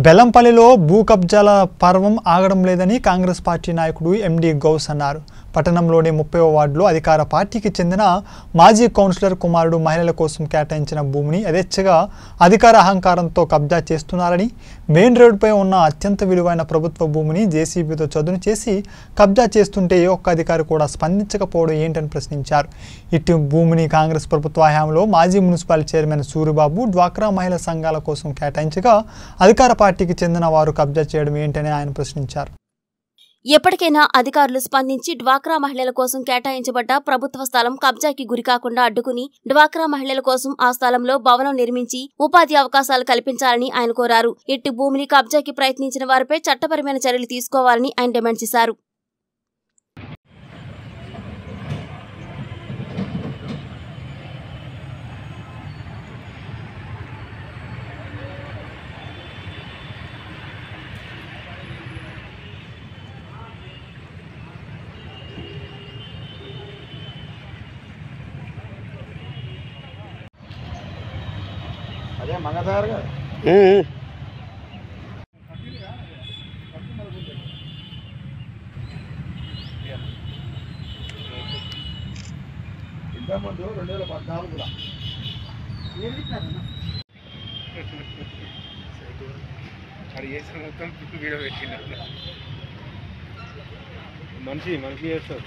బెల్లంపల్లిలో భూ కబ్జాల పర్వం ఆగడం లేదని కాంగ్రెస్ పార్టీ నాయకుడు ఎండి గౌస్ అన్నారు పట్టణంలోని ముప్పై వార్డులో అధికార పార్టీకి చెందిన మాజీ కౌన్సిలర్ కుమారుడు మహిళల కోసం కేటాయించిన భూమిని యథేచ్ఛగా అధికార అహంకారంతో కబ్జా చేస్తున్నారని మెయిన్ రోడ్డుపై ఉన్న అత్యంత విలువైన ప్రభుత్వ భూమిని జేసీబీతో చదును చేసి కబ్జా చేస్తుంటే ఏ ఒక్క అధికారి కూడా స్పందించకపోవడం ఏంటని ప్రశ్నించారు ఇటు భూమిని కాంగ్రెస్ ప్రభుత్వ హయాంలో మాజీ మున్సిపల్ చైర్మన్ సూరిబాబు డ్వాక్రా మహిళా సంఘాల కోసం కేటాయించగా అధికార పార్టీకి చెందిన వారు కబ్జా చేయడం ఏంటని ఆయన ప్రశ్నించారు ఎప్పటికైనా అధికారులు స్పందించి డ్వాక్రా మహిళల కోసం కేటాయించబడ్డ ప్రభుత్వ స్థలం కబ్జాకి గురికాకుండా అడ్డుకుని డ్వాక్రా మహిళల కోసం ఆ స్థలంలో భవనం నిర్మించి ఉపాధి అవకాశాలు కల్పించాలని ఆయన కోరారు ఇట్టి భూమిని కబ్జాకి ప్రయత్నించిన వారిపై చట్టపరమైన చర్యలు తీసుకోవాలని ఆయన డిమాండ్ చేశారు అదే మంగసారు కదా ఇంతకుముందు రెండు వేల పద్నాలుగులో అది చేసిన మొత్తం వీడియో పెట్టిండు మనిషి మనిషి చేస్తారు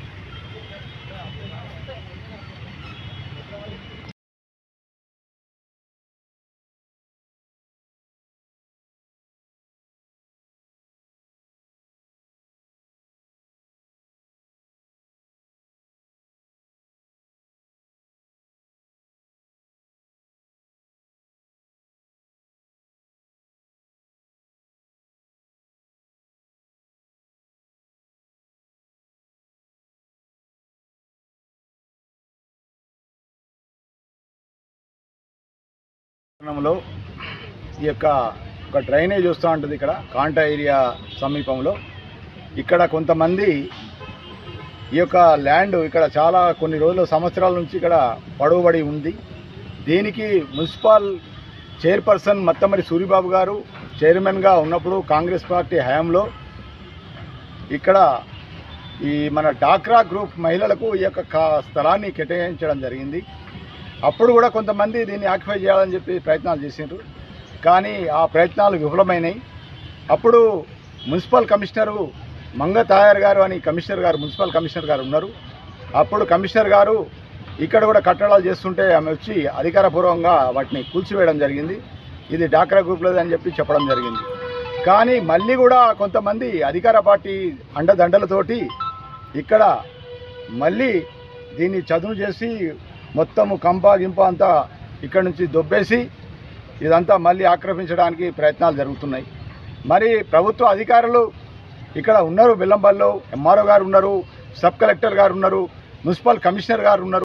పట్టణంలో ఈ యొక్క ఒక డ్రైనేజ్ వస్తూ ఉంటుంది ఇక్కడ కాంటా ఏరియా సమీపంలో ఇక్కడ కొంతమంది ఈ యొక్క ల్యాండ్ ఇక్కడ చాలా కొన్ని రోజుల సంవత్సరాల నుంచి ఇక్కడ పడవబడి ఉంది దీనికి మున్సిపల్ చైర్పర్సన్ మత్తమరి సూరిబాబు గారు చైర్మన్గా ఉన్నప్పుడు కాంగ్రెస్ పార్టీ హయాంలో ఇక్కడ ఈ మన డాక్రా గ్రూప్ మహిళలకు ఈ యొక్క కా- స్థలాన్ని కేటాయించడం జరిగింది అప్పుడు కూడా కొంతమంది దీన్ని ఆక్యుపై చేయాలని చెప్పి ప్రయత్నాలు చేసిండ్రు కానీ ఆ ప్రయత్నాలు విఫలమైనాయి అప్పుడు మున్సిపల్ కమిషనరు మంగ తాయర్ గారు అని కమిషనర్ గారు మున్సిపల్ కమిషనర్ గారు ఉన్నారు అప్పుడు కమిషనర్ గారు ఇక్కడ కూడా కట్టడాలు చేస్తుంటే ఆమె వచ్చి అధికారపూర్వకంగా వాటిని కూల్చివేయడం జరిగింది ఇది డాక్రా గ్రూప్లోది అని చెప్పి చెప్పడం జరిగింది కానీ మళ్ళీ కూడా కొంతమంది అధికార పార్టీ అండదండలతోటి ఇక్కడ మళ్ళీ దీన్ని చదును చేసి మొత్తము కంప గింప అంతా ఇక్కడ నుంచి దొబ్బేసి ఇదంతా మళ్ళీ ఆక్రమించడానికి ప్రయత్నాలు జరుగుతున్నాయి మరి ప్రభుత్వ అధికారులు ఇక్కడ ఉన్నారు బెల్లంపల్లిలో ఎంఆర్ఓ గారు ఉన్నారు సబ్ కలెక్టర్ గారు ఉన్నారు మున్సిపల్ కమిషనర్ గారు ఉన్నారు